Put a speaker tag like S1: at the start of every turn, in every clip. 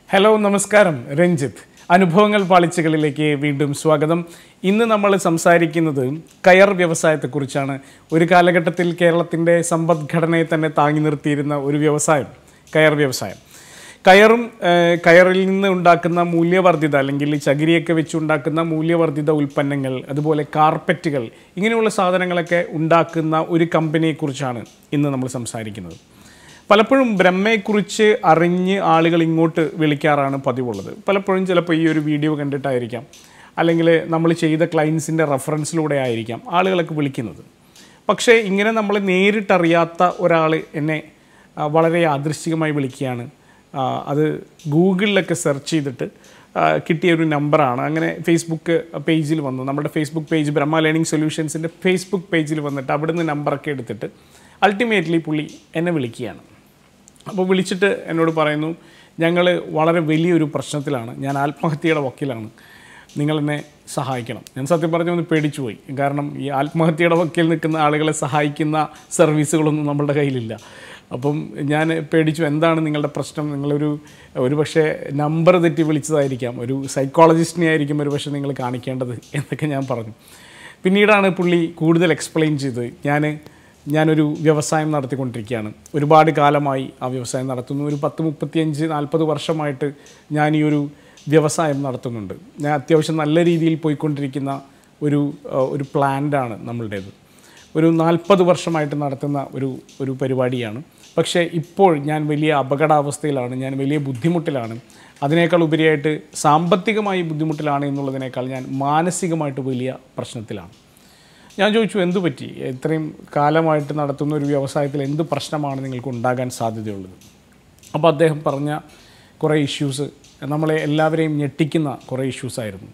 S1: hello നമസ്കാരം രഞ്ജിത്ത് അനുഭവങ്ങൾ പാളിച്ചകളിലേക്ക് വീണ്ടും സ്വാഗതം ഇന്ന് നമ്മൾ സംസാരിക്കുന്നത് കയർ വ്യവസായത്തെക്കുറിച്ചാണ് ഒരു കാലഘട്ടത്തിൽ കേരളത്തിൻ്റെ സമ്പദ്ഘടനയെ തന്നെ താങ്ങി നിർത്തിയിരുന്ന ഒരു വ്യവസായം കയർ വ്യവസായം കയറും ഏഹ്, കയറിൽ നിന്ന് ഉണ്ടാക്കുന്ന മൂല്യവർദ്ധിത അല്ലെങ്കിൽ ചകിരിയൊക്കെ വെച്ചുണ്ടാക്കുന്ന മൂല്യവർദ്ധിത ഉൽപ്പന്നങ്ങൾ അതുപോലെ കാർപ്പറ്റുകൾ ഇങ്ങനെയുള്ള സാധനങ്ങളൊക്കെ ഉണ്ടാക്കുന്ന ഒരു കമ്പനിയെക്കുറിച്ചാണ് ഇന്ന് നമ്മൾ സംസാരിക്കുന്നത് പലപ്പോഴും ബ്രഹ്മയെക്കുറിച്ച് അറിഞ്ഞ് ആളുകൾ ഇങ്ങോട്ട് വിളിക്കാറാണ് പതിവുള്ളത് പലപ്പോഴും ചിലപ്പോൾ ഈ ഒരു വീഡിയോ കണ്ടിട്ടായിരിക്കാം അല്ലെങ്കിൽ നമ്മൾ ചെയ്ത ക്ലയൻസിൻ്റെ റെഫറൻസിലൂടെ ആയിരിക്കാം ആളുകളൊക്കെ വിളിക്കുന്നത് പക്ഷേ ഇങ്ങനെ നമ്മൾ നേരിട്ടറിയാത്ത ഒരാൾ എന്നെ ആ, വളരെ യാദൃശ്ചികമായി വിളിക്കുകയാണ് ആ, അത് ഗൂഗിളിലൊക്കെ സെർച്ച് ചെയ്തിട്ട് ആ, കിട്ടിയ ഒരു നമ്പറാണ് അങ്ങനെ ഫേസ്ബുക്ക് പേജിൽ വന്നു നമ്മുടെ ഫേസ്ബുക്ക് പേജ് ബ്രഹ്മ ലേണിംഗ് സൊല്യൂഷൻസിൻ്റെ ഫേസ്ബുക്ക് പേജിൽ വന്നിട്ട് അവിടുന്ന് നമ്പറൊക്കെ എടുത്തിട്ട് അൾട്ടിമേറ്റ്ലി പുള്ളി എന്നെ വിളിക്കുകയാണ് അപ്പോൾ വിളിച്ചിട്ട് എന്നോട് പറയുന്നു ഞങ്ങൾ വളരെ വലിയൊരു പ്രശ്നത്തിലാണ് ഞാൻ ആത്മഹത്യയുടെ വക്കീലാണ് നിങ്ങൾ എന്നെ സഹായിക്കണം ഞാൻ സത്യം പറഞ്ഞ ഒന്ന് പേടിച്ചു പോയി കാരണം ഈ ആത്മഹത്യയുടെ വക്കീൽ നിൽക്കുന്ന ആളുകളെ സഹായിക്കുന്ന സർവീസുകളൊന്നും നമ്മളുടെ കയ്യിലില്ല അപ്പം ഞാൻ പേടിച്ചു എന്താണ് നിങ്ങളുടെ പ്രശ്നം നിങ്ങളൊരു ഒരു പക്ഷേ നമ്പർ തെറ്റി വിളിച്ചതായിരിക്കാം ഒരു സൈക്കോളജിസ്റ്റിനെ ആയിരിക്കും ഒരു പക്ഷേ നിങ്ങൾ കാണിക്കേണ്ടത് എന്നൊക്കെ ഞാൻ പറഞ്ഞു പിന്നീടാണ് പുള്ളി കൂടുതൽ എക്സ്പ്ലെയിൻ ചെയ്തത് ഞാൻ ഞാനൊരു വ്യവസായം നടത്തിക്കൊണ്ടിരിക്കുകയാണ് ഒരുപാട് കാലമായി ആ വ്യവസായം നടത്തുന്നു ഒരു പത്ത് മുപ്പത്തിയഞ്ച് നാൽപ്പത് വർഷമായിട്ട് ഞാൻ ഈ ഒരു വ്യവസായം നടത്തുന്നുണ്ട് ഞാൻ അത്യാവശ്യം നല്ല രീതിയിൽ പോയിക്കൊണ്ടിരിക്കുന്ന ഒരു ആ, ഒരു പ്ലാന്റാണ് നമ്മളുടേത് ഒരു നാൽപ്പത് വർഷമായിട്ട് നടത്തുന്ന ഒരു ഒരു പരിപാടിയാണ് പക്ഷേ ഇപ്പോൾ ഞാൻ വലിയ അപകടാവസ്ഥയിലാണ് ഞാൻ വലിയ ബുദ്ധിമുട്ടിലാണ് അതിനേക്കാൾ ഉപരിയായിട്ട് സാമ്പത്തികമായി ബുദ്ധിമുട്ടിലാണ് എന്നുള്ളതിനേക്കാൾ ഞാൻ മാനസികമായിട്ട് വലിയ പ്രശ്നത്തിലാണ് ഞാൻ ചോദിച്ചു എന്തു പറ്റി ഇത്രയും കാലമായിട്ട് നടത്തുന്ന ഒരു വ്യവസായത്തിൽ എന്ത് പ്രശ്നമാണ് നിങ്ങൾക്ക് ഉണ്ടാകാൻ സാധ്യതയുള്ളത് അപ്പോൾ അദ്ദേഹം പറഞ്ഞ കുറേ ഇഷ്യൂസ് നമ്മളെ എല്ലാവരെയും ഞെട്ടിക്കുന്ന കുറേ ഇഷ്യൂസ് ആയിരുന്നു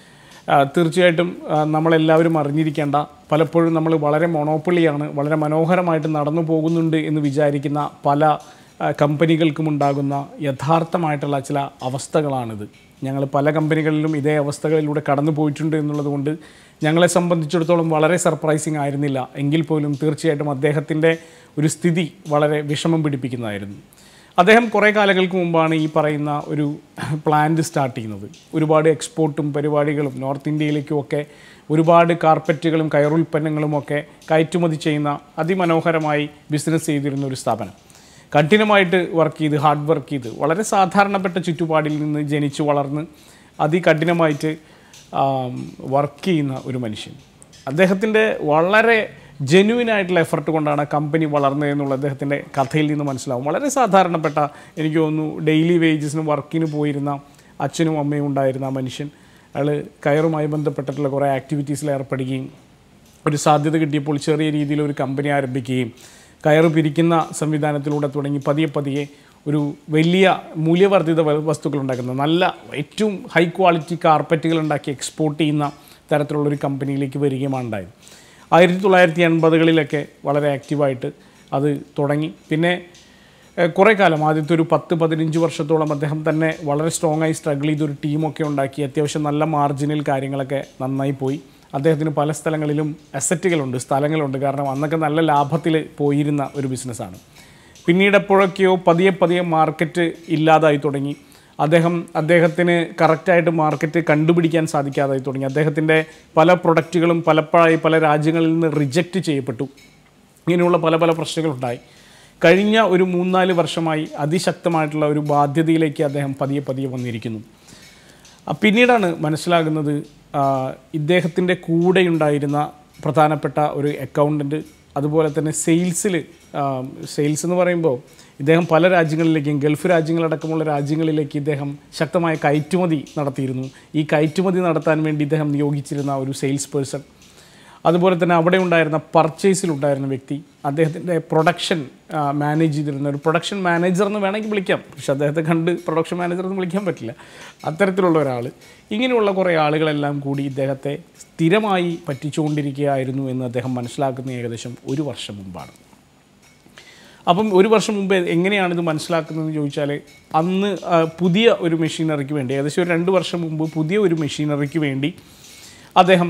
S1: ആ, തീർച്ചയായിട്ടും ആ, നമ്മളെല്ലാവരും അറിഞ്ഞിരിക്കേണ്ട പലപ്പോഴും നമ്മൾ വളരെ മൊണോപ്പൊളിയാണ് വളരെ മനോഹരമായിട്ട് നടന്നു പോകുന്നുണ്ട് എന്ന് വിചാരിക്കുന്ന പല ആ, കമ്പനികൾക്കും ഉണ്ടാകുന്ന യഥാർത്ഥമായിട്ടുള്ള ചില അവസ്ഥകളാണിത് ഞങ്ങൾ പല കമ്പനികളിലും ഇതേ അവസ്ഥകളിലൂടെ കടന്നു പോയിട്ടുണ്ട് എന്നുള്ളത് കൊണ്ട് ഞങ്ങളെ സംബന്ധിച്ചിടത്തോളം വളരെ സർപ്രൈസിങ് ആയിരുന്നില്ല എങ്കിൽ പോലും തീർച്ചയായിട്ടും അദ്ദേഹത്തിൻ്റെ ഒരു സ്ഥിതി വളരെ വിഷമം പിടിപ്പിക്കുന്നതായിരുന്നു അദ്ദേഹം കുറേ കാലങ്ങൾക്ക് മുമ്പാണ് ഈ പറയുന്ന ഒരു പ്ലാന്റ് സ്റ്റാർട്ട് ചെയ്യുന്നത് ഒരുപാട് എക്സ്പോർട്ടും പരിപാടികളും നോർത്ത് ഇന്ത്യയിലേക്കും ഒക്കെ ഒരുപാട് കാർപ്പറ്റുകളും കയറുൽപ്പന്നങ്ങളും ഒക്കെ കയറ്റുമതി ചെയ്യുന്ന അതിമനോഹരമായി ബിസിനസ് ചെയ്തിരുന്ന ഒരു സ്ഥാപനം കഠിനമായിട്ട് വർക്ക് ചെയ്ത് ഹാർഡ് വർക്ക് ചെയ്ത് വളരെ സാധാരണപ്പെട്ട ചുറ്റുപാടിൽ നിന്ന് ജനിച്ചു വളർന്ന് അതികഠിനമായിട്ട് വർക്ക് ചെയ്യുന്ന ഒരു മനുഷ്യൻ അദ്ദേഹത്തിൻ്റെ വളരെ ജെന്യൂൻ ആയിട്ടുള്ള എഫർട്ട് കൊണ്ടാണ് ആ കമ്പനി വളർന്നത് എന്നുള്ള അദ്ദേഹത്തിൻ്റെ കഥയിൽ നിന്ന് മനസ്സിലാവും വളരെ സാധാരണപ്പെട്ട എനിക്ക് തോന്നുന്നു ഡെയിലി വേജസിന് വർക്കിന് പോയിരുന്ന അച്ഛനും അമ്മയും ഉണ്ടായിരുന്ന ആ മനുഷ്യൻ അയാൾ കയറുമായി ബന്ധപ്പെട്ടിട്ടുള്ള കുറേ ആക്ടിവിറ്റീസിൽ ഏർപ്പെടുകയും ഒരു സാധ്യത കിട്ടിയപ്പോൾ ചെറിയ രീതിയിൽ ഒരു കമ്പനി ആരംഭിക്കുകയും കയറ് പിരിക്കുന്ന സംവിധാനത്തിലൂടെ തുടങ്ങി പതിയെ പതിയെ ഒരു വലിയ മൂല്യവർദ്ധിത വ- വസ്തുക്കൾ ഉണ്ടാക്കുന്ന നല്ല ഏറ്റവും ഹൈ ക്വാളിറ്റി കാർപ്പറ്റുകൾ ഉണ്ടാക്കി എക്സ്പോർട്ട് ചെയ്യുന്ന തരത്തിലുള്ള ഒരു കമ്പനിയിലേക്ക് വരികയുമാണ് ഉണ്ടായത് ആയിരത്തി തൊള്ളായിരത്തി എൺപതുകളിലൊക്കെ വളരെ ആക്റ്റീവായിട്ട് അത് തുടങ്ങി പിന്നെ ഏഹ്, കുറേ കാലം ആദ്യത്തെ ഒരു പത്ത് പതിനഞ്ച് വർഷത്തോളം അദ്ദേഹം തന്നെ വളരെ സ്ട്രോങ് ആയി സ്ട്രഗിൾ ചെയ്തൊരു ടീമൊക്കെ ഉണ്ടാക്കി അത്യാവശ്യം നല്ല മാർജിനിൽ കാര്യങ്ങളൊക്കെ നന്നായി പോയി അദ്ദേഹത്തിന് പല സ്ഥലങ്ങളിലും അസറ്റുകളുണ്ട് സ്ഥലങ്ങളുണ്ട് കാരണം അന്നൊക്കെ നല്ല ലാഭത്തിൽ പോയിരുന്ന ഒരു ബിസിനസ്സാണ് പിന്നീട് എപ്പോഴൊക്കെയോ പതിയെ പതിയെ മാർക്കറ്റ് ഇല്ലാതായി തുടങ്ങി അദ്ദേഹം അദ്ദേഹത്തിന് കറക്റ്റായിട്ട് മാർക്കറ്റ് കണ്ടുപിടിക്കാൻ സാധിക്കാതായി തുടങ്ങി അദ്ദേഹത്തിൻ്റെ പല പ്രൊഡക്റ്റുകളും പലപ്പോഴായി പല രാജ്യങ്ങളിൽ നിന്ന് റിജക്റ്റ് ചെയ്യപ്പെട്ടു ഇങ്ങനെയുള്ള പല പല പ്രശ്നങ്ങളുണ്ടായി കഴിഞ്ഞ ഒരു മൂന്നാല് വർഷമായി അതിശക്തമായിട്ടുള്ള ഒരു ബാധ്യതയിലേക്ക് അദ്ദേഹം പതിയെ പതിയെ വന്നിരിക്കുന്നു ആ, പിന്നീടാണ് മനസ്സിലാകുന്നത് ആ, ഇദ്ദേഹത്തിൻ്റെ കൂടെയുണ്ടായിരുന്ന പ്രധാനപ്പെട്ട ഒരു അക്കൗണ്ടൻറ്റ് അതുപോലെ തന്നെ സെയിൽസിൽ സെയിൽസ് എന്ന് പറയുമ്പോൾ ഇദ്ദേഹം പല രാജ്യങ്ങളിലേക്കും ഗൾഫ് രാജ്യങ്ങളടക്കമുള്ള രാജ്യങ്ങളിലേക്ക് ഇദ്ദേഹം ശക്തമായ കയറ്റുമതി നടത്തിയിരുന്നു ഈ കയറ്റുമതി നടത്താൻ വേണ്ടി ഇദ്ദേഹം നിയോഗിച്ചിരുന്ന ഒരു സെയിൽസ് പേഴ്സൺ അതുപോലെ തന്നെ അവിടെ ഉണ്ടായിരുന്ന പർച്ചേസിലുണ്ടായിരുന്ന വ്യക്തി അദ്ദേഹത്തിൻ്റെ പ്രൊഡക്ഷൻ മാനേജ് ചെയ്തിരുന്ന ഒരു പ്രൊഡക്ഷൻ മാനേജർ എന്ന് വേണമെങ്കിൽ വിളിക്കാം പക്ഷെ അദ്ദേഹത്തെ കണ്ട് പ്രൊഡക്ഷൻ മാനേജർ എന്ന് വിളിക്കാൻ പറ്റില്ല അത്തരത്തിലുള്ള ഒരാൾ ഇങ്ങനെയുള്ള കുറേ ആളുകളെല്ലാം കൂടി ഇദ്ദേഹത്തെ സ്ഥിരമായി പറ്റിച്ചുകൊണ്ടിരിക്കുകയായിരുന്നു എന്ന് അദ്ദേഹം മനസ്സിലാക്കുന്ന ഏകദേശം ഒരു വർഷം മുമ്പാണ് അപ്പം ഒരു വർഷം മുമ്പ് എങ്ങനെയാണ് ഇത് മനസ്സിലാക്കുന്നതെന്ന് ചോദിച്ചാൽ അന്ന് ആ, പുതിയ ഒരു മെഷീനറിക്ക് വേണ്ടി ഏകദേശം ഒരു രണ്ട് വർഷം മുമ്പ് പുതിയ ഒരു മെഷീനറിക്ക് വേണ്ടി അദ്ദേഹം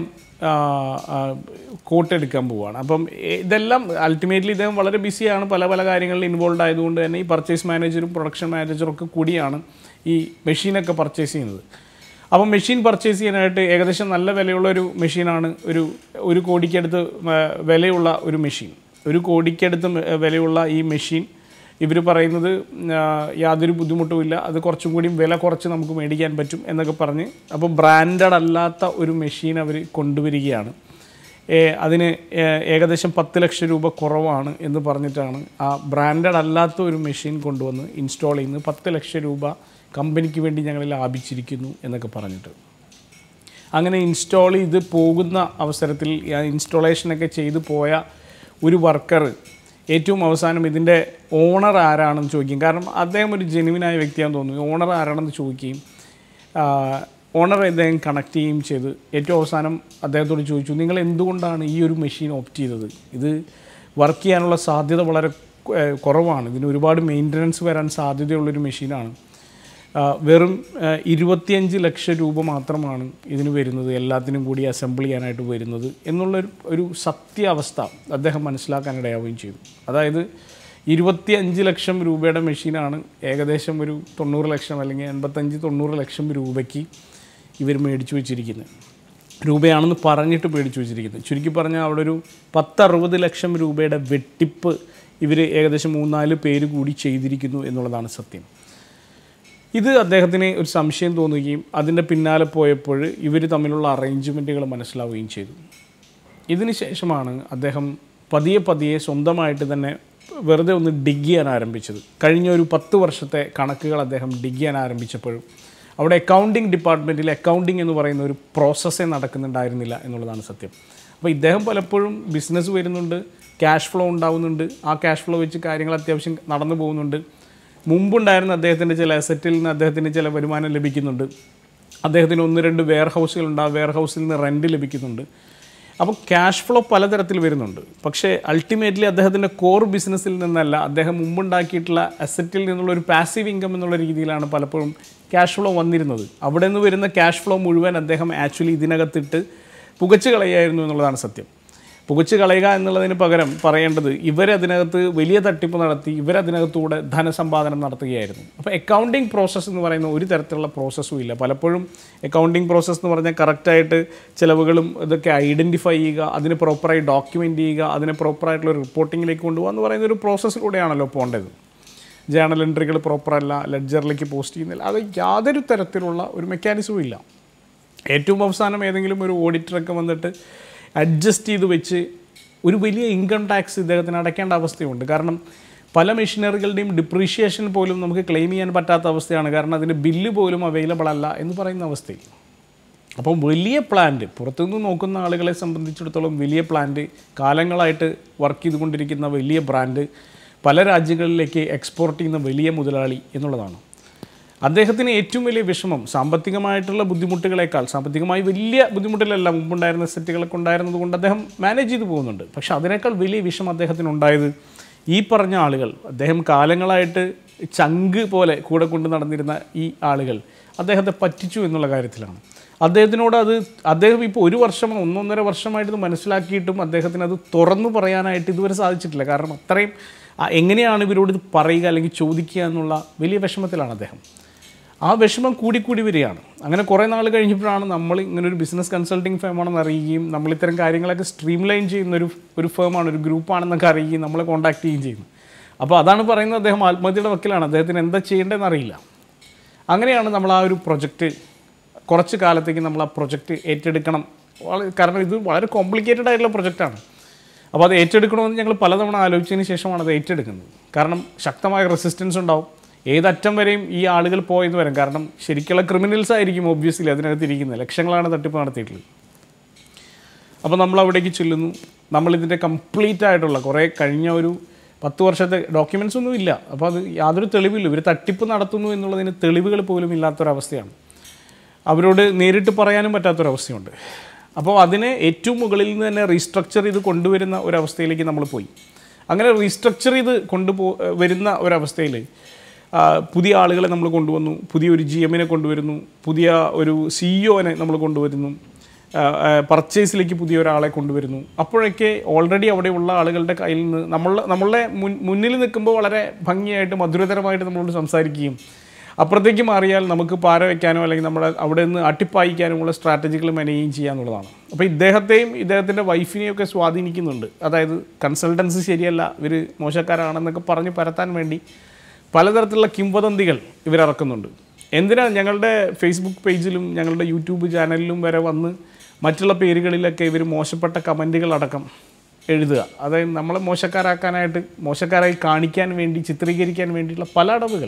S1: കോട്ട് എടുക്കാൻ പോവുകയാണ് അപ്പം എ- ഇതെല്ലാം അൾട്ടിമേറ്റ്ലി ഇദ്ദേഹം വളരെ ബിസിയാണ് പല പല കാര്യങ്ങളിൽ ഇൻവോൾവ് ആയതുകൊണ്ട് തന്നെ ഈ പർച്ചേസ് മാനേജറും പ്രൊഡക്ഷൻ മാനേജറും ഒക്കെ കൂടിയാണ് ഈ മെഷീനൊക്കെ പർച്ചേസ് ചെയ്യുന്നത് അപ്പം മെഷീൻ പർച്ചേസ് ചെയ്യാനായിട്ട് ഏകദേശം നല്ല വിലയുള്ള ഒരു മെഷീനാണ് ഒരു ഒരു കോടിക്കടുത്ത് ആ, വിലയുള്ള ഒരു മെഷീൻ ഒരു കോടിക്കടുത്ത് മ- വിലയുള്ള ഈ മെഷീൻ ഇവർ പറയുന്നത് ആ, യാതൊരു ബുദ്ധിമുട്ടുമില്ല അത് കുറച്ചും കൂടി വില കുറച്ച് നമുക്ക് മേടിക്കാൻ പറ്റും എന്നൊക്കെ പറഞ്ഞ് അപ്പോൾ ബ്രാൻഡഡ് അല്ലാത്ത ഒരു മെഷീൻ അവർ കൊണ്ടുവരികയാണ് ഏ, അതിന് ഏ, ഏകദേശം പത്ത് ലക്ഷം രൂപ കുറവാണ് എന്ന് പറഞ്ഞിട്ടാണ് ആ ബ്രാൻഡഡ് അല്ലാത്ത ഒരു മെഷീൻ കൊണ്ടുവന്ന് ഇൻസ്റ്റാൾ ചെയ്യുന്നത് പത്ത് ലക്ഷം രൂപ കമ്പനിക്ക് വേണ്ടി ഞങ്ങൾ ലാഭിച്ചിരിക്കുന്നു എന്നൊക്കെ പറഞ്ഞിട്ട് അങ്ങനെ ഇൻസ്റ്റാൾ ചെയ്ത് പോകുന്ന അവസരത്തിൽ ആ ഇൻസ്റ്റാളേഷനൊക്കെ ചെയ്ത് പോയ ഒരു വർക്കർ ഏറ്റവും അവസാനം ഇതിൻ്റെ ഓണർ ആരാണെന്ന് ചോദിക്കും കാരണം അദ്ദേഹം ഒരു ജെനുവിനായ വ്യക്തിയാണെന്ന് തോന്നുന്നു ഓണർ ആരാണെന്ന് ചോദിക്കുകയും ഓണർ അദ്ദേഹം കണക്ട് ചെയ്യുകയും ചെയ്ത് ഏറ്റവും അവസാനം അദ്ദേഹത്തോട് ചോദിച്ചു നിങ്ങൾ എന്തുകൊണ്ടാണ് ഈ ഒരു മെഷീൻ ഓപ്റ്റ് ചെയ്തത് ഇത് വർക്ക് ചെയ്യാനുള്ള സാധ്യത വളരെ കു- ഏഹ് കുറവാണ് ഇതിന് ഒരുപാട് മെയിൻ്റനൻസ് വരാൻ സാധ്യതയുള്ളൊരു മെഷീനാണ് ആ, വെറും ആ, ഇരുപത്തിയഞ്ച് ലക്ഷം രൂപ മാത്രമാണ് ഇതിന് വരുന്നത് എല്ലാത്തിനും കൂടി അസംബിൾ ചെയ്യാനായിട്ട് വരുന്നത് എന്നുള്ളൊരു ഒരു സത്യാവസ്ഥ അദ്ദേഹം മനസ്സിലാക്കാനിടയാവുകയും ചെയ്തു അതായത് ഇരുപത്തിയഞ്ച് ലക്ഷം രൂപയുടെ മെഷീനാണ് ഏകദേശം ഒരു തൊണ്ണൂറ് ലക്ഷം അല്ലെങ്കിൽ എൺപത്തഞ്ച് തൊണ്ണൂറ് ലക്ഷം രൂപയ്ക്ക് ഇവർ മേടിച്ചു വെച്ചിരിക്കുന്നത് രൂപയാണെന്ന് പറഞ്ഞിട്ട് മേടിച്ചു വെച്ചിരിക്കുന്നത് ചുരുക്കി പറഞ്ഞാൽ അവിടെ ഒരു പത്തറുപത് ലക്ഷം രൂപയുടെ വെട്ടിപ്പ് ഇവർ ഏകദേശം മൂന്നാല് പേര് കൂടി ചെയ്തിരിക്കുന്നു എന്നുള്ളതാണ് സത്യം ഇത് അദ്ദേഹത്തിന് ഒരു സംശയം തോന്നുകയും അതിൻ്റെ പിന്നാലെ പോയപ്പോൾ ഇവർ തമ്മിലുള്ള അറേഞ്ച്മെൻറ്റുകൾ മനസ്സിലാവുകയും ചെയ്തു ഇതിന് ശേഷമാണ് അദ്ദേഹം പതിയെ പതിയെ സ്വന്തമായിട്ട് തന്നെ വെറുതെ ഒന്ന് ഡിഗ് ചെയ്യാൻ ആരംഭിച്ചത് കഴിഞ്ഞ ഒരു പത്ത് വർഷത്തെ കണക്കുകൾ അദ്ദേഹം ഡിഗ് ചെയ്യാൻ ആരംഭിച്ചപ്പോഴും അവിടെ അക്കൗണ്ടിങ് ഡിപ്പാർട്ട്മെൻറ്റിൽ അക്കൗണ്ടിങ് എന്ന് പറയുന്ന ഒരു പ്രോസസ്സേ നടക്കുന്നുണ്ടായിരുന്നില്ല എന്നുള്ളതാണ് സത്യം അപ്പോൾ ഇദ്ദേഹം പലപ്പോഴും ബിസിനസ് വരുന്നുണ്ട് ക്യാഷ് ഫ്ലോ ഉണ്ടാവുന്നുണ്ട് ആ ക്യാഷ് ഫ്ലോ വെച്ച് കാര്യങ്ങൾ അത്യാവശ്യം നടന്നു പോകുന്നുണ്ട് മുമ്പുണ്ടായിരുന്ന അദ്ദേഹത്തിൻ്റെ ചില അസറ്റിൽ നിന്ന് അദ്ദേഹത്തിന് ചില വരുമാനം ലഭിക്കുന്നുണ്ട് അദ്ദേഹത്തിന് ഒന്ന് രണ്ട് വെയർ ഹൗസുകളുണ്ട് ആ വെയർ ഹൗസിൽ നിന്ന് റെൻറ്റ് ലഭിക്കുന്നുണ്ട് അപ്പോൾ ക്യാഷ് ഫ്ലോ പലതരത്തിൽ വരുന്നുണ്ട് പക്ഷേ അൾട്ടിമേറ്റ്ലി അദ്ദേഹത്തിൻ്റെ കോർ ബിസിനസ്സിൽ നിന്നല്ല അദ്ദേഹം മുമ്പുണ്ടാക്കിയിട്ടുള്ള അസറ്റിൽ നിന്നുള്ള ഒരു പാസീവ് ഇൻകം എന്നുള്ള രീതിയിലാണ് പലപ്പോഴും ക്യാഷ് ഫ്ലോ വന്നിരുന്നത് അവിടെ നിന്ന് വരുന്ന ക്യാഷ് ഫ്ലോ മുഴുവൻ അദ്ദേഹം ആക്ച്വലി ഇതിനകത്തിട്ട് പുകച്ചു കളയായിരുന്നു എന്നുള്ളതാണ് സത്യം പുകച്ചു കളയുക എന്നുള്ളതിന് പകരം പറയേണ്ടത് ഇവരതിനകത്ത് വലിയ തട്ടിപ്പ് നടത്തി ഇവരതിനകത്തൂടെ ധനസമ്പാദനം നടത്തുകയായിരുന്നു അപ്പോൾ അക്കൗണ്ടിങ് പ്രോസസ്സ് എന്ന് പറയുന്ന ഒരു തരത്തിലുള്ള പ്രോസസ്സും ഇല്ല പലപ്പോഴും അക്കൗണ്ടിങ് പ്രോസസ്സ് എന്ന് പറഞ്ഞാൽ കറക്റ്റായിട്ട് ചിലവുകളും ഇതൊക്കെ ഐഡൻറ്റിഫൈ ചെയ്യുക അതിന് പ്രോപ്പറായി ഡോക്യുമെൻ്റ് ചെയ്യുക അതിനെ പ്രോപ്പറായിട്ടുള്ള റിപ്പോർട്ടിങ്ങിലേക്ക് കൊണ്ടുപോകുക എന്ന് പറയുന്ന ഒരു പ്രോസസ്സിലൂടെയാണല്ലോ പോകേണ്ടത് ജേണൽ എൻട്രികൾ പ്രോപ്പറല്ല ലെഡ്ജറിലേക്ക് പോസ്റ്റ് ചെയ്യുന്നില്ല അത് യാതൊരു തരത്തിലുള്ള ഒരു മെക്കാനിസവും ഇല്ല ഏറ്റവും അവസാനം ഏതെങ്കിലും ഒരു ഓഡിറ്ററൊക്കെ വന്നിട്ട് അഡ്ജസ്റ്റ് ചെയ്ത് വെച്ച് ഒരു വലിയ ഇൻകം ടാക്സ് ഇദ്ദേഹത്തിന് അടയ്ക്കേണ്ട അവസ്ഥയുണ്ട് കാരണം പല മെഷീനറികളുടെയും ഡിപ്രീഷിയേഷൻ പോലും നമുക്ക് ക്ലെയിം ചെയ്യാൻ പറ്റാത്ത അവസ്ഥയാണ് കാരണം അതിൻ്റെ ബില്ല് പോലും അവൈലബിൾ അല്ല എന്ന് പറയുന്ന അവസ്ഥയിൽ അപ്പം വലിയ പ്ലാന്റ് പുറത്തുനിന്ന് നോക്കുന്ന ആളുകളെ സംബന്ധിച്ചിടത്തോളം വലിയ പ്ലാന്റ് കാലങ്ങളായിട്ട് വർക്ക് ചെയ്തുകൊണ്ടിരിക്കുന്ന വലിയ ബ്രാൻഡ് പല രാജ്യങ്ങളിലേക്ക് എക്സ്പോർട്ട് ചെയ്യുന്ന വലിയ മുതലാളി എന്നുള്ളതാണ് അദ്ദേഹത്തിന് ഏറ്റവും വലിയ വിഷമം സാമ്പത്തികമായിട്ടുള്ള ബുദ്ധിമുട്ടുകളേക്കാൾ സാമ്പത്തികമായി വലിയ ബുദ്ധിമുട്ടിലല്ല മുമ്പുണ്ടായിരുന്ന സെറ്റുകളൊക്കെ ഉണ്ടായിരുന്നത് കൊണ്ട് അദ്ദേഹം മാനേജ് ചെയ്തു പോകുന്നുണ്ട് പക്ഷെ അതിനേക്കാൾ വലിയ വിഷമം അദ്ദേഹത്തിന് ഉണ്ടായത് ഈ പറഞ്ഞ ആളുകൾ അദ്ദേഹം കാലങ്ങളായിട്ട് ചങ്ക് പോലെ കൂടെ കൊണ്ട് നടന്നിരുന്ന ഈ ആളുകൾ അദ്ദേഹത്തെ പറ്റിച്ചു എന്നുള്ള കാര്യത്തിലാണ് അദ്ദേഹത്തിനോട് അത് അദ്ദേഹം ഇപ്പോൾ ഒരു വർഷം ഒന്നൊന്നര വർഷമായിട്ട് ഇത് മനസ്സിലാക്കിയിട്ടും അദ്ദേഹത്തിന് അത് തുറന്നു പറയാനായിട്ട് ഇതുവരെ സാധിച്ചിട്ടില്ല കാരണം അത്രയും ആ, എങ്ങനെയാണ് ഇവരോട് ഇത് പറയുക അല്ലെങ്കിൽ ചോദിക്കുക എന്നുള്ള വലിയ വിഷമത്തിലാണ് അദ്ദേഹം ആ വിഷമം കൂടിക്കൂടി വരികയാണ് അങ്ങനെ കുറേ നാൾ കഴിഞ്ഞപ്പോഴാണ് നമ്മൾ ഇങ്ങനെ ഒരു ബിസിനസ് കൺസൾട്ടിങ് ഫേമാണെന്ന് അറിയുകയും നമ്മൾ ഇത്തരം കാര്യങ്ങളൊക്കെ സ്ട്രീം ലൈൻ ചെയ്യുന്ന ഒരു ഒരു ഫേമാണ് ഒരു ഗ്രൂപ്പാണെന്നൊക്കെ അറിയുകയും നമ്മളെ കോൺടാക്ട് ചെയ്യുകയും ചെയ്യുന്നു അപ്പോൾ അതാണ് പറയുന്നത് അദ്ദേഹം ആത്മഹത്യയുടെ വക്കിലാണ് അദ്ദേഹത്തിന് എന്താ ചെയ്യേണ്ടതെന്ന് അറിയില്ല അങ്ങനെയാണ് നമ്മൾ ആ ഒരു പ്രൊജക്റ്റ് കുറച്ച് കാലത്തേക്ക് നമ്മൾ ആ പ്രൊജക്റ്റ് ഏറ്റെടുക്കണം വള- കാരണം ഇത് വളരെ കോംപ്ലിക്കേറ്റഡ് ആയിട്ടുള്ള പ്രൊജക്റ്റാണ് അപ്പോൾ അത് ഏറ്റെടുക്കണമെന്ന് ഞങ്ങൾ പലതവണ ആലോചിച്ചതിന് ശേഷമാണ് അത് ഏറ്റെടുക്കുന്നത് കാരണം ശക്തമായ റെസിസ്റ്റൻസ് ഉണ്ടാവും ഏതറ്റം വരെയും ഈ ആളുകൾ പോയെന്ന് വരും കാരണം ശരിക്കുള്ള ക്രിമിനൽസ് ആയിരിക്കും ഒബ്വിയസ്ലി അതിനകത്ത് ഇരിക്കുന്നത് ലക്ഷങ്ങളാണ് തട്ടിപ്പ് നടത്തിയിട്ടുള്ളത് അപ്പോൾ നമ്മൾ അവിടേക്ക് ചെല്ലുന്നു നമ്മളിതിൻ്റെ കംപ്ലീറ്റ് ആയിട്ടുള്ള കുറേ കഴിഞ്ഞ ഒരു പത്ത് വർഷത്തെ ഡോക്യുമെൻസ് ഒന്നും ഇല്ല അപ്പോൾ അത് യാതൊരു തെളിവില്ല ഇവർ തട്ടിപ്പ് നടത്തുന്നു എന്നുള്ളതിന് തെളിവുകൾ പോലും ഇല്ലാത്തൊരവസ്ഥയാണ് അവരോട് നേരിട്ട് പറയാനും പറ്റാത്തൊരവസ്ഥയുണ്ട് അപ്പോൾ അതിനെ ഏറ്റവും മുകളിൽ നിന്ന് തന്നെ റീസ്ട്രക്ചർ ചെയ്ത് കൊണ്ടുവരുന്ന ഒരവസ്ഥയിലേക്ക് നമ്മൾ പോയി അങ്ങനെ റീസ്ട്രക്ചർ ചെയ്ത് കൊണ്ടുപോ വരുന്ന ഒരവസ്ഥയിൽ ആ, പുതിയ ആളുകളെ നമ്മൾ കൊണ്ടുവന്നു പുതിയൊരു ജി എമ്മിനെ കൊണ്ടുവരുന്നു പുതിയ ഒരു സിഇഒനെ നമ്മൾ കൊണ്ടുവരുന്നു പർച്ചേസിലേക്ക് പുതിയ ഒരാളെ കൊണ്ടുവരുന്നു അപ്പോഴൊക്കെ ഓൾറെഡി അവിടെയുള്ള ആളുകളുടെ കയ്യിൽ നിന്ന് നമ്മൾ നമ്മളെ മുൻ മുന്നിൽ നിൽക്കുമ്പോൾ വളരെ ഭംഗിയായിട്ട് മധുരതരമായിട്ട് നമ്മളോട് സംസാരിക്കുകയും അപ്പുറത്തേക്ക് മാറിയാൽ നമുക്ക് പാര വയ്ക്കാനോ അല്ലെങ്കിൽ നമ്മുടെ അവിടെ നിന്ന് അട്ടിപ്പായിക്കാനുമുള്ള സ്ട്രാറ്റജികൾ മാനേജ് ചെയ്യുക എന്നുള്ളതാണ് അപ്പോൾ ഇദ്ദേഹത്തെയും ഇദ്ദേഹത്തിൻ്റെ വൈഫിനെയും ഒക്കെ സ്വാധീനിക്കുന്നുണ്ട് അതായത് കൺസൾട്ടൻസി ശരിയല്ല ഇവർ മോശക്കാരാണെന്നൊക്കെ പറഞ്ഞ് പരത്താൻ വേണ്ടി പലതരത്തിലുള്ള കിംവദന്തികൾ ഇവരിറക്കുന്നുണ്ട് എന്തിനാണ് ഞങ്ങളുടെ ഫേസ്ബുക്ക് പേജിലും ഞങ്ങളുടെ യൂട്യൂബ് ചാനലിലും വരെ വന്ന് മറ്റുള്ള പേരുകളിലൊക്കെ ഇവർ മോശപ്പെട്ട കമൻറ്റുകൾ അടക്കം എഴുതുക അതായത് നമ്മളെ മോശക്കാരാക്കാനായിട്ട് മോശക്കാരായി കാണിക്കാൻ വേണ്ടി ചിത്രീകരിക്കാൻ വേണ്ടിയിട്ടുള്ള പല അടവുകൾ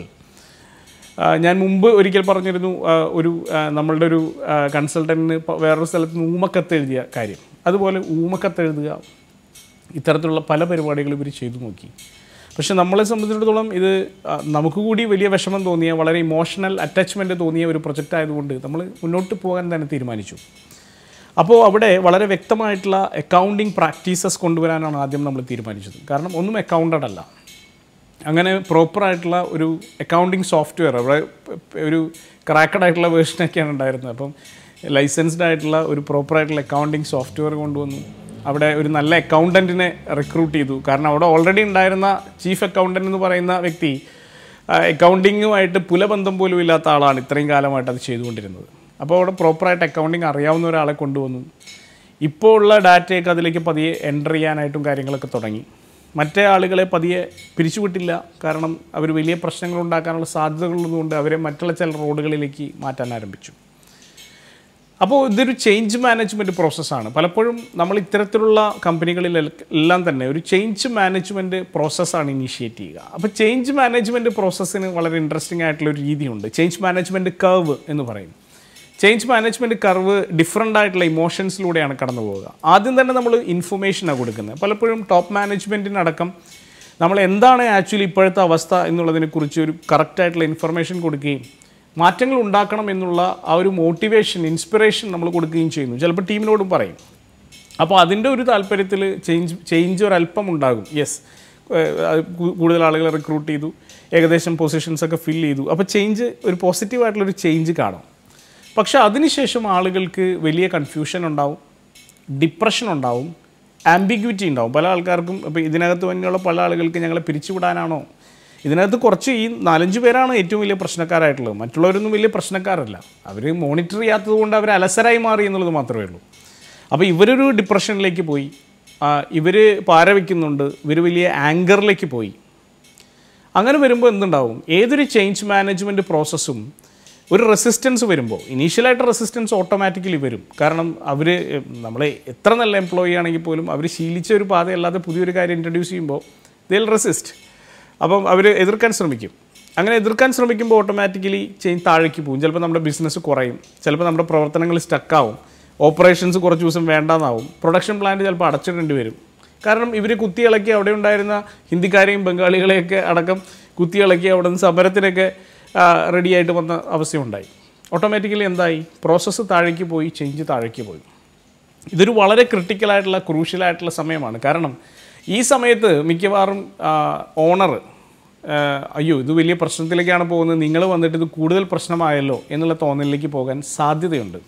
S1: ആ, ഞാൻ മുമ്പ് ഒരിക്കൽ പറഞ്ഞിരുന്നു ആ, ഒരു ആ, നമ്മളുടെ ഒരു കൺസൾട്ടൻറ്റിന് വേറൊരു സ്ഥലത്ത് നിന്ന് ഊമക്കത്ത് എഴുതിയ കാര്യം അതുപോലെ ഊമക്കത്ത് എഴുതുക ഇത്തരത്തിലുള്ള പല പരിപാടികളും ഇവർ ചെയ്തു നോക്കി പക്ഷെ നമ്മളെ സംബന്ധിച്ചിടത്തോളം ഇത് ആ, നമുക്ക് കൂടി വലിയ വിഷമം തോന്നിയ വളരെ ഇമോഷണൽ അറ്റാച്ച്മെൻറ്റ് തോന്നിയ ഒരു പ്രൊജക്റ്റ് ആയതുകൊണ്ട് നമ്മൾ മുന്നോട്ട് പോകാൻ തന്നെ തീരുമാനിച്ചു അപ്പോൾ അവിടെ വളരെ വ്യക്തമായിട്ടുള്ള അക്കൗണ്ടിങ് പ്രാക്ടീസസ് കൊണ്ടുവരാനാണ് ആദ്യം നമ്മൾ തീരുമാനിച്ചത് കാരണം ഒന്നും അക്കൗണ്ടഡ് അല്ല അങ്ങനെ പ്രോപ്പറായിട്ടുള്ള ഒരു അക്കൗണ്ടിങ് സോഫ്റ്റ്വെയർ അവിടെ ഒരു ക്രാക്കഡ് ആയിട്ടുള്ള വേർഷനൊക്കെയാണ് ഉണ്ടായിരുന്നത് അപ്പം ലൈസൻസ്ഡ് ആയിട്ടുള്ള ഒരു പ്രോപ്പറായിട്ടുള്ള അക്കൗണ്ടിങ് സോഫ്റ്റ്വെയർ കൊണ്ടുവന്നു അവിടെ ഒരു നല്ല അക്കൗണ്ടൻറ്റിനെ റിക്രൂട്ട് ചെയ്തു കാരണം അവിടെ ഓൾറെഡി ഉണ്ടായിരുന്ന ചീഫ് അക്കൗണ്ടൻ്റ് എന്ന് പറയുന്ന വ്യക്തി അക്കൗണ്ടിങ്ങുമായിട്ട് പുലബന്ധം പോലും ഇല്ലാത്ത ആളാണ് ഇത്രയും കാലമായിട്ട് അത് ചെയ്തുകൊണ്ടിരുന്നത് അപ്പോൾ അവിടെ പ്രോപ്പറായിട്ട് അക്കൗണ്ടിങ് അറിയാവുന്ന ഒരാളെ കൊണ്ടുവന്നു ഇപ്പോൾ ഉള്ള ഡാറ്റയൊക്കെ അതിലേക്ക് പതിയെ എൻ്റർ ചെയ്യാനായിട്ടും കാര്യങ്ങളൊക്കെ തുടങ്ങി മറ്റേ ആളുകളെ പതിയെ പിരിച്ചുവിട്ടില്ല കാരണം അവർ വലിയ പ്രശ്നങ്ങൾ ഉണ്ടാക്കാനുള്ള സാധ്യതകളുള്ളതുകൊണ്ട് അവരെ മറ്റുള്ള ചില റോഡുകളിലേക്ക് മാറ്റാൻ ആരംഭിച്ചു അപ്പോൾ ഇതൊരു ചേഞ്ച് മാനേജ്മെൻറ്റ് പ്രോസസ്സാണ് പലപ്പോഴും നമ്മൾ ഇത്തരത്തിലുള്ള കമ്പനികളിൽ എല്ലാം തന്നെ ഒരു ചേഞ്ച് മാനേജ്മെൻറ്റ് പ്രോസസ്സാണ് ഇനീഷ്യേറ്റ് ചെയ്യുക അപ്പോൾ ചേഞ്ച് മാനേജ്മെൻറ്റ് പ്രോസസ്സിന് വളരെ ഇൻട്രസ്റ്റിംഗ് ആയിട്ടുള്ള ഒരു രീതിയുണ്ട് ചേഞ്ച് മാനേജ്മെൻറ്റ് കർവ് എന്ന് പറയും ചേഞ്ച് മാനേജ്മെൻറ്റ് കർവ് ഡിഫറെൻ്റ് ആയിട്ടുള്ള ഇമോഷൻസിലൂടെയാണ് കടന്നു പോവുക ആദ്യം തന്നെ നമ്മൾ ഇൻഫർമേഷനാണ് കൊടുക്കുന്നത് പലപ്പോഴും ടോപ്പ് മാനേജ്മെൻറ്റിനടക്കം നമ്മൾ എന്താണ് ആക്ച്വലി ഇപ്പോഴത്തെ അവസ്ഥ എന്നുള്ളതിനെക്കുറിച്ച് ഒരു കറക്റ്റായിട്ടുള്ള ഇൻഫർമേഷൻ കൊടുക്കുകയും മാറ്റങ്ങൾ ഉണ്ടാക്കണം എന്നുള്ള ആ ഒരു മോട്ടിവേഷൻ ഇൻസ്പിറേഷൻ നമ്മൾ കൊടുക്കുകയും ചെയ്യുന്നു ചിലപ്പോൾ ടീമിനോടും പറയും അപ്പോൾ അതിൻ്റെ ഒരു താല്പര്യത്തിൽ ചേഞ്ച് ചേഞ്ച് ഒരല്പം ഉണ്ടാകും യെസ് കൂടുതൽ ആളുകളെ റിക്രൂട്ട് ചെയ്തു ഏകദേശം പൊസിഷൻസ് ഒക്കെ ഫിൽ ചെയ്തു അപ്പോൾ ചേഞ്ച് ഒരു പോസിറ്റീവായിട്ടുള്ളൊരു ചേഞ്ച് കാണും പക്ഷേ അതിനുശേഷം ആളുകൾക്ക് വലിയ കൺഫ്യൂഷൻ ഉണ്ടാവും ഡിപ്രഷൻ ഉണ്ടാവും ആംബിഗ്വിറ്റി ഉണ്ടാവും പല ആൾക്കാർക്കും ഇപ്പോൾ ഇതിനകത്ത് തന്നെയുള്ള പല ആളുകൾക്ക് ഞങ്ങളെ പിരിച്ചുവിടാനാണോ ഇതിനകത്ത് കുറച്ച് ഈ നാലഞ്ച് പേരാണ് ഏറ്റവും വലിയ പ്രശ്നക്കാരായിട്ടുള്ളത് മറ്റുള്ളവരൊന്നും വലിയ പ്രശ്നക്കാരല്ല അവർ മോണിറ്റർ ചെയ്യാത്തത് കൊണ്ട് അവർ അലസരായി മാറി എന്നുള്ളത് മാത്രമേ ഉള്ളൂ അപ്പോൾ ഇവരൊരു ഡിപ്രഷനിലേക്ക് പോയി ഇവർ പാര വയ്ക്കുന്നുണ്ട് ഇവർ വലിയ ആങ്കറിലേക്ക് പോയി അങ്ങനെ വരുമ്പോൾ എന്തുണ്ടാവും ഏതൊരു ചേഞ്ച് മാനേജ്മെൻറ്റ് പ്രോസസ്സും ഒരു റെസിസ്റ്റൻസ് വരുമ്പോൾ ഇനീഷ്യലായിട്ട് റെസിസ്റ്റൻസ് ഓട്ടോമാറ്റിക്കലി വരും കാരണം അവർ നമ്മൾ എത്ര നല്ല എംപ്ലോയി ആണെങ്കിൽ പോലും അവർ ശീലിച്ച ഒരു പാതയല്ലാതെ പുതിയൊരു കാര്യം ഇൻട്രൊഡ്യൂസ് ചെയ്യുമ്പോൾ ദിൽ റെസിസ്റ്റ് അപ്പം അവർ എതിർക്കാൻ ശ്രമിക്കും അങ്ങനെ എതിർക്കാൻ ശ്രമിക്കുമ്പോൾ ഓട്ടോമാറ്റിക്കലി ചേഞ്ച് താഴേക്ക് പോകും ചിലപ്പോൾ നമ്മുടെ ബിസിനസ് കുറയും ചിലപ്പോൾ നമ്മുടെ പ്രവർത്തനങ്ങൾ സ്റ്റക്കാവും ഓപ്പറേഷൻസ് കുറച്ച് ദിവസം വേണ്ടാന്നാവും പ്രൊഡക്ഷൻ പ്ലാന്റ് ചിലപ്പോൾ അടച്ചിടേണ്ടി വരും കാരണം ഇവർ കുത്തിയിളക്കി അവിടെ ഉണ്ടായിരുന്ന ഹിന്ദിക്കാരെയും ബംഗാളികളെയൊക്കെ അടക്കം കുത്തിയിളക്കി അവിടെ നിന്ന് സമരത്തിനൊക്കെ റെഡി ആയിട്ട് വന്ന അവസ്ഥയുണ്ടായി ഓട്ടോമാറ്റിക്കലി എന്തായി പ്രോസസ്സ് താഴേക്ക് പോയി ചേഞ്ച് താഴേക്ക് പോയി ഇതൊരു വളരെ ക്രിട്ടിക്കലായിട്ടുള്ള ക്രൂഷ്യലായിട്ടുള്ള സമയമാണ് കാരണം ഈ സമയത്ത് മിക്കവാറും ഓണർ അയ്യോ ഇത് വലിയ പ്രശ്നത്തിലേക്കാണ് പോകുന്നത് നിങ്ങൾ വന്നിട്ട് ഇത് കൂടുതൽ പ്രശ്നമായല്ലോ എന്നുള്ള തോന്നലിലേക്ക് പോകാൻ സാധ്യതയുണ്ട്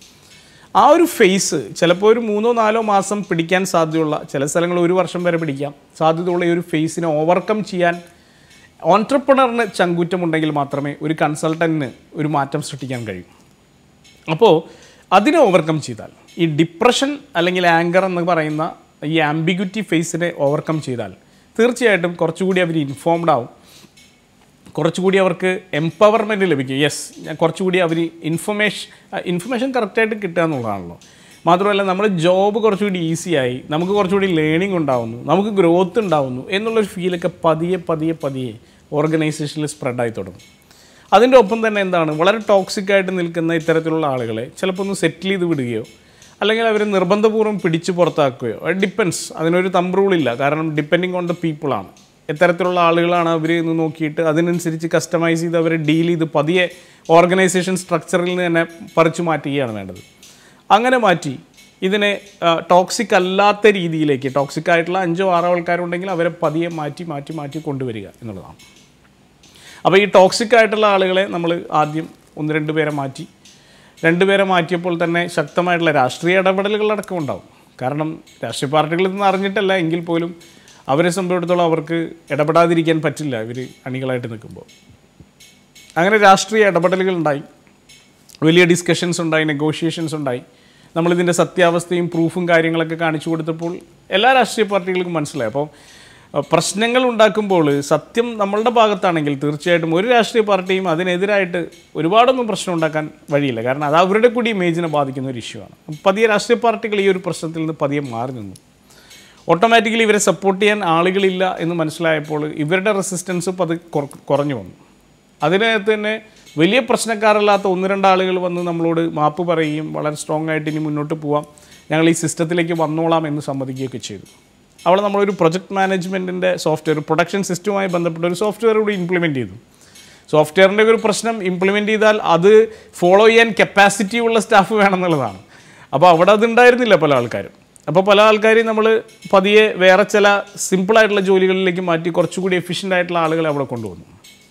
S1: ആ ഒരു ഫേസ് ചിലപ്പോൾ ഒരു മൂന്നോ നാലോ മാസം പിടിക്കാൻ സാധ്യതയുള്ള ചില സ്ഥലങ്ങൾ ഒരു വർഷം വരെ പിടിക്കാം സാധ്യതയുള്ള ഈ ഒരു ഫേസിനെ ഓവർകം ചെയ്യാൻ ഓൺട്രപ്രണറിന് ചങ്കൂറ്റമുണ്ടെങ്കിൽ മാത്രമേ ഒരു കൺസൾട്ടൻറ്റിന് ഒരു മാറ്റം സൃഷ്ടിക്കാൻ കഴിയൂ അപ്പോൾ അതിനെ ഓവർകം ചെയ്താൽ ഈ ഡിപ്രഷൻ അല്ലെങ്കിൽ ആങ്കർ എന്ന് പറയുന്ന ഈ ആംബിഗ്യൂറ്റി ഫേസിനെ ഓവർകം ചെയ്താൽ തീർച്ചയായിട്ടും കുറച്ചുകൂടി അവർ ഇൻഫോംഡ് ആവും കുറച്ചുകൂടി അവർക്ക് എംപവർമെൻറ്റ് ലഭിക്കും യെസ് കുറച്ചുകൂടി അവർ ഇൻഫർമേഷൻ ഇൻഫർമേഷൻ കറക്റ്റായിട്ട് കിട്ടുക എന്നുള്ളതാണല്ലോ മാത്രമല്ല നമ്മുടെ ജോബ് കുറച്ചുകൂടി ഈസിയായി നമുക്ക് കുറച്ചുകൂടി ലേണിംഗ് ഉണ്ടാവുന്നു നമുക്ക് ഗ്രോത്ത് ഉണ്ടാവുന്നു എന്നുള്ളൊരു ഫീലൊക്കെ പതിയെ പതിയെ പതിയെ ഓർഗനൈസേഷനിൽ സ്പ്രെഡായി തുടങ്ങും അതിൻ്റെ ഒപ്പം തന്നെ എന്താണ് വളരെ ടോക്സിക് ആയിട്ട് നിൽക്കുന്ന ഇത്തരത്തിലുള്ള ആളുകളെ ചിലപ്പോൾ ഒന്ന് സെറ്റിൽ ചെയ്ത് വിടുകയോ അല്ലെങ്കിൽ അവരെ നിർബന്ധപൂർവ്വം പിടിച്ച് പുറത്താക്കുകയോ ഡിപ്പെൻസ് അതിനൊരു തമ്പ് റൂളില്ല കാരണം ഡിപ്പെൻഡിങ് ഓൺ ദ പീപ്പിളാണ് എത്തരത്തിലുള്ള ആളുകളാണ് അവർ എന്ന് നോക്കിയിട്ട് അതിനനുസരിച്ച് കസ്റ്റമൈസ് ചെയ്ത് അവരെ ഡീൽ ചെയ്ത് പതിയെ ഓർഗനൈസേഷൻ സ്ട്രക്ചറിൽ നിന്ന് തന്നെ പറിച്ചു മാറ്റുകയാണ് വേണ്ടത് അങ്ങനെ മാറ്റി ഇതിനെ ടോക്സിക് അല്ലാത്ത രീതിയിലേക്ക് ടോക്സിക് ആയിട്ടുള്ള അഞ്ചോ ആറോ ആൾക്കാരുണ്ടെങ്കിൽ അവരെ പതിയെ മാറ്റി മാറ്റി മാറ്റി കൊണ്ടുവരിക എന്നുള്ളതാണ് അപ്പോൾ ഈ ടോക്സിക് ആയിട്ടുള്ള ആളുകളെ നമ്മൾ ആദ്യം ഒന്ന് രണ്ട് പേരെ മാറ്റി രണ്ട് പേരെ മാറ്റിയപ്പോൾ തന്നെ ശക്തമായിട്ടുള്ള രാഷ്ട്രീയ ഇടപെടലുകളടക്കം ഉണ്ടാവും കാരണം രാഷ്ട്രീയ പാർട്ടികളിൽ നിന്ന് അറിഞ്ഞിട്ടല്ല എങ്കിൽ പോലും അവരെ സംബന്ധിച്ചിടത്തോളം അവർക്ക് ഇടപെടാതിരിക്കാൻ പറ്റില്ല ഇവർ അണികളായിട്ട് നിൽക്കുമ്പോൾ അങ്ങനെ രാഷ്ട്രീയ ഇടപെടലുകൾ ഉണ്ടായി വലിയ ഡിസ്കഷൻസ് ഉണ്ടായി നെഗോഷിയേഷൻസ് ഉണ്ടായി നമ്മളിതിൻ്റെ സത്യാവസ്ഥയും പ്രൂഫും കാര്യങ്ങളൊക്കെ കാണിച്ചു കൊടുത്തപ്പോൾ എല്ലാ രാഷ്ട്രീയ പാർട്ടികൾക്കും മനസ്സിലായി അപ്പോൾ അഹ് പ്രശ്നങ്ങൾ ഉണ്ടാക്കുമ്പോൾ സത്യം നമ്മളുടെ ഭാഗത്താണെങ്കിൽ തീർച്ചയായിട്ടും ഒരു രാഷ്ട്രീയ പാർട്ടിയും അതിനെതിരായിട്ട് ഒരുപാടൊന്നും പ്രശ്നം ഉണ്ടാക്കാൻ വഴിയില്ല കാരണം അത് അവരുടെ കൂടി ഇമേജിനെ ബാധിക്കുന്ന ഒരു ഇഷ്യൂ ആണ് പതിയെ രാഷ്ട്രീയ പാർട്ടികൾ ഈ ഒരു പ്രശ്നത്തിൽ നിന്ന് പതിയെ മാറി നിന്നു ഓട്ടോമാറ്റിക്കലി ഇവരെ സപ്പോർട്ട് ചെയ്യാൻ ആളുകളില്ല എന്ന് മനസ്സിലായപ്പോൾ ഇവരുടെ റെസിസ്റ്റൻസ് പത് കുറ- കുറഞ്ഞു വന്നു അതിനകത്ത് തന്നെ വലിയ പ്രശ്നക്കാരല്ലാത്ത ഒന്ന് രണ്ട് ആളുകൾ വന്ന് നമ്മളോട് മാപ്പ് പറയുകയും വളരെ സ്ട്രോങ് ആയിട്ട് ഇനി മുന്നോട്ട് പോവാം ഞങ്ങൾ ഈ സിസ്റ്റത്തിലേക്ക് വന്നോളാം എന്ന് സമ്മതിക്കുകയൊക്കെ ചെയ്തു അവിടെ നമ്മളൊരു പ്രൊജക്ട് മാനേജ്മെൻറ്റിൻ്റെ സോഫ്റ്റ്വെയർ പ്രൊഡക്ഷൻ സിസ്റ്റവുമായി ബന്ധപ്പെട്ട ഒരു സോഫ്റ്റ്വെയർ കൂടി ഇംപ്ലിമെൻറ്റ് ചെയ്തു സോഫ്റ്റ്വെയറിൻ്റെ ഒരു പ്രശ്നം ഇംപ്ലിമെൻറ്റ് ചെയ്താൽ അത് ഫോളോ ചെയ്യാൻ കപ്പാസിറ്റി ഉള്ള സ്റ്റാഫ് വേണമെന്നുള്ളതാണ് അപ്പോൾ അവിടെ അതുണ്ടായിരുന്നില്ല പല ആൾക്കാരും അപ്പോൾ പല ആൾക്കാരെയും നമ്മൾ പതിയെ വേറെ ചില സിമ്പിളായിട്ടുള്ള ജോലികളിലേക്ക് മാറ്റി കുറച്ചുകൂടി എഫിഷ്യൻ്റ് ആയിട്ടുള്ള ആളുകളെ അവിടെ കൊണ്ടുവന്നു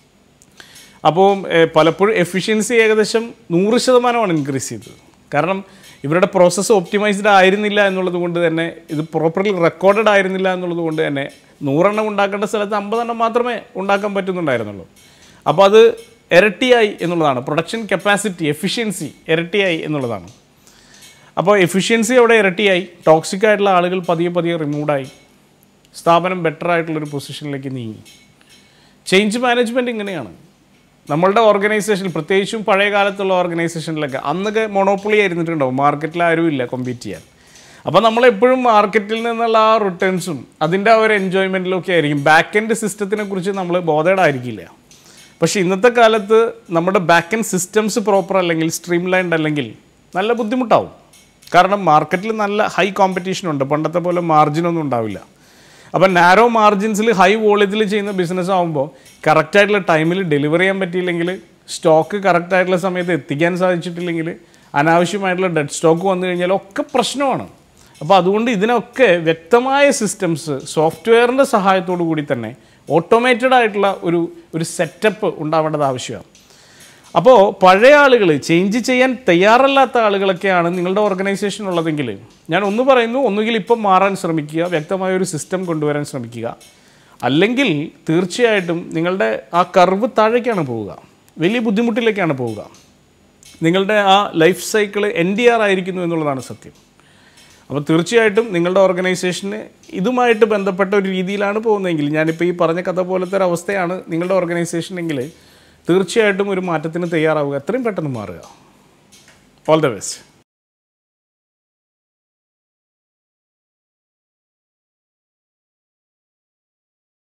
S1: അപ്പോൾ ഏഹ്, പലപ്പോഴും എഫിഷ്യൻസി ഏകദേശം നൂറ് ശതമാനമാണ് ഇൻക്രീസ് ചെയ്തത് കാരണം ഇവരുടെ പ്രോസസ്സ് ഒപ്റ്റിമൈസ്ഡ് ആയിരുന്നില്ല എന്നുള്ളത് കൊണ്ട് തന്നെ ഇത് പ്രോപ്പർലി റെക്കോർഡഡ് ആയിരുന്നില്ല എന്നുള്ളത് കൊണ്ട് തന്നെ നൂറെണ്ണം ഉണ്ടാക്കേണ്ട സ്ഥലത്ത് അമ്പതെണ്ണം മാത്രമേ ഉണ്ടാക്കാൻ പറ്റുന്നുണ്ടായിരുന്നുള്ളൂ അപ്പോൾ അത് ഇരട്ടിയായി എന്നുള്ളതാണ് പ്രൊഡക്ഷൻ കപ്പാസിറ്റി എഫിഷ്യൻസി ഇരട്ടിയായി എന്നുള്ളതാണ് അപ്പോൾ എഫിഷ്യൻസി അവിടെ ഇരട്ടിയായി ടോക്സിക് ആയിട്ടുള്ള ആളുകൾ പതിയെ പതിയെ റിമൂവായി സ്ഥാപനം ബെറ്റർ ആയിട്ടുള്ളൊരു പൊസിഷനിലേക്ക് നീങ്ങി ചേഞ്ച് മാനേജ്മെൻറ്റ് ഇങ്ങനെയാണ് നമ്മളുടെ ഓർഗനൈസേഷൻ പ്രത്യേകിച്ചും പഴയ കാലത്തുള്ള ഓർഗനൈസേഷനിലൊക്കെ അന്നൊക്കെ മൊണോപ്പൊളി ആയിരുന്നിട്ടുണ്ടാവും മാർക്കറ്റിൽ ആരും ഇല്ല കോമ്പീറ്റ് ചെയ്യാൻ അപ്പോൾ നമ്മളെപ്പോഴും മാർക്കറ്റിൽ നിന്നുള്ള ആ റിട്ടേൺസും അതിൻ്റെ ആ ഒരു എൻജോയ്മെൻറ്റിലും ഒക്കെ ആയിരിക്കും ബാക്ക് എൻഡ് സിസ്റ്റത്തിനെ കുറിച്ച് നമ്മൾ ബോധേഡായിരിക്കില്ല പക്ഷേ ഇന്നത്തെ കാലത്ത് നമ്മുടെ ബാക്ക് എൻഡ് സിസ്റ്റംസ് പ്രോപ്പർ അല്ലെങ്കിൽ സ്ട്രീം ലൈൻഡ് അല്ലെങ്കിൽ നല്ല ബുദ്ധിമുട്ടാവും കാരണം മാർക്കറ്റിൽ നല്ല ഹൈ കോമ്പറ്റീഷൻ ഉണ്ട് പണ്ടത്തെ പോലെ മാർജിനൊന്നും ഉണ്ടാവില്ല അപ്പം നാരോ മാർജിൻസിൽ ഹൈ വോളിയത്തിൽ ചെയ്യുന്ന ബിസിനസ് ആകുമ്പോൾ കറക്റ്റായിട്ടുള്ള ടൈമിൽ ഡെലിവറി ചെയ്യാൻ പറ്റിയില്ലെങ്കിൽ സ്റ്റോക്ക് കറക്റ്റായിട്ടുള്ള സമയത്ത് എത്തിക്കാൻ സാധിച്ചിട്ടില്ലെങ്കിൽ അനാവശ്യമായിട്ടുള്ള ഡെഡ് സ്റ്റോക്ക് വന്നു കഴിഞ്ഞാൽ ഒക്കെ പ്രശ്നമാണ് അപ്പോൾ അതുകൊണ്ട് ഇതിനൊക്കെ വ്യക്തമായ സിസ്റ്റംസ് സോഫ്റ്റ്വെയറിൻ്റെ സഹായത്തോടു കൂടി തന്നെ ഓട്ടോമേറ്റഡ് ആയിട്ടുള്ള ഒരു ഒരു സെറ്റപ്പ് ഉണ്ടാവേണ്ടത് ആവശ്യമാണ് അപ്പോൾ പഴയ ആളുകൾ ചേഞ്ച് ചെയ്യാൻ തയ്യാറല്ലാത്ത ആളുകളൊക്കെയാണ് നിങ്ങളുടെ ഓർഗനൈസേഷൻ ഉള്ളതെങ്കിൽ ഞാൻ ഒന്ന് പറയുന്നു ഒന്നുകിൽ ഇപ്പം മാറാൻ ശ്രമിക്കുക വ്യക്തമായ ഒരു സിസ്റ്റം കൊണ്ടുവരാൻ ശ്രമിക്കുക അല്ലെങ്കിൽ തീർച്ചയായിട്ടും നിങ്ങളുടെ ആ കർവ് താഴേക്കാണ് പോവുക വലിയ ബുദ്ധിമുട്ടിലേക്കാണ് പോവുക നിങ്ങളുടെ ആ life cycle N D R ആയിരിക്കുന്നു എന്നുള്ളതാണ് സത്യം അപ്പോൾ തീർച്ചയായിട്ടും നിങ്ങളുടെ ഓർഗനൈസേഷന് ഇതുമായിട്ട് ബന്ധപ്പെട്ട ഒരു രീതിയിലാണ് പോകുന്നതെങ്കിൽ ഞാനിപ്പോൾ ഈ പറഞ്ഞ കഥ പോലത്തെ ഒരു അവസ്ഥയാണ് നിങ്ങളുടെ ഓർഗനൈസേഷനെങ്കിൽ തീർച്ചയായിട്ടും ഒരു മാറ്റത്തിന് തയ്യാറാവുക എത്രയും പെട്ടെന്ന് മാറുക ഓൾ ദ ബെസ്റ്റ്